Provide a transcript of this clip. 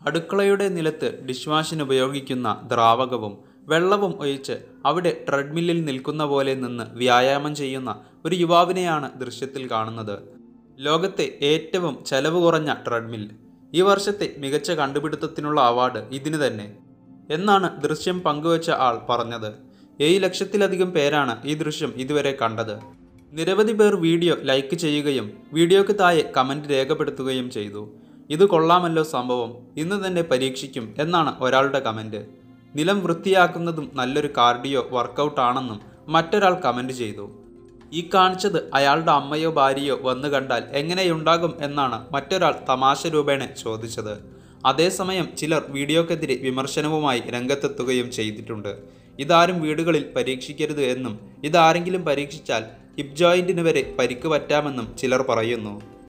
അടുക്കളയുടെ നിലത്ത് ഡിഷ് വാഷിന് ഉപയോഗിക്കുന്ന ദ്രാവകവും വെള്ളവും ഒഴിച്ച് അവിടെ ട്രെഡ്മില്ലിൽ നിൽക്കുന്ന പോലെ നിന്ന് വ്യായാമം ചെയ്യുന്ന ഒരു യുവാവിനെയാണ് ദൃശ്യത്തിൽ കാണുന്നത് ലോകത്തെ ഏറ്റവും ചെലവ് കുറഞ്ഞ ട്രെഡ്മിൽ ഈ വർഷത്തെ മികച്ച കണ്ടുപിടുത്തത്തിനുള്ള അവാർഡ് ഇതിന് തന്നെ എന്നാണ് ദൃശ്യം പങ്കുവച്ച ആൾ പറഞ്ഞത് ഏഴ് ലക്ഷത്തിലധികം പേരാണ് ഈ ദൃശ്യം ഇതുവരെ കണ്ടത് നിരവധി പേർ വീഡിയോ ലൈക്ക് ചെയ്യുകയും വീഡിയോയ്ക്ക് താഴെ കമൻറ്റ് രേഖപ്പെടുത്തുകയും ചെയ്തു ഇത് കൊള്ളാമല്ലോ സംഭവം ഇന്ന് തന്നെ പരീക്ഷിക്കും എന്നാണ് ഒരാളുടെ കമൻറ്റ് നിലം വൃത്തിയാക്കുന്നതും നല്ലൊരു കാർഡിയോ വർക്കൗട്ട് ആണെന്നും മറ്റൊരാൾ കമൻറ്റ് ചെയ്തു ഈ കാണിച്ചത് അയാളുടെ അമ്മയോ ഭാര്യയോ വന്നു കണ്ടാൽ എങ്ങനെയുണ്ടാകും എന്നാണ് മറ്റൊരാൾ തമാശ രൂപേണ ചോദിച്ചത് അതേസമയം ചിലർ വീഡിയോക്കെതിരെ വിമർശനവുമായി രംഗത്തെത്തുകയും ചെയ്തിട്ടുണ്ട് ഇതാരും വീടുകളിൽ പരീക്ഷിക്കരുത് എന്നും ഇതാരെങ്കിലും പരീക്ഷിച്ചാൽ ഹിപ് ജോയിന്റിന് വരെ പരിക്ക് പറ്റാമെന്നും ചിലർ പറയുന്നു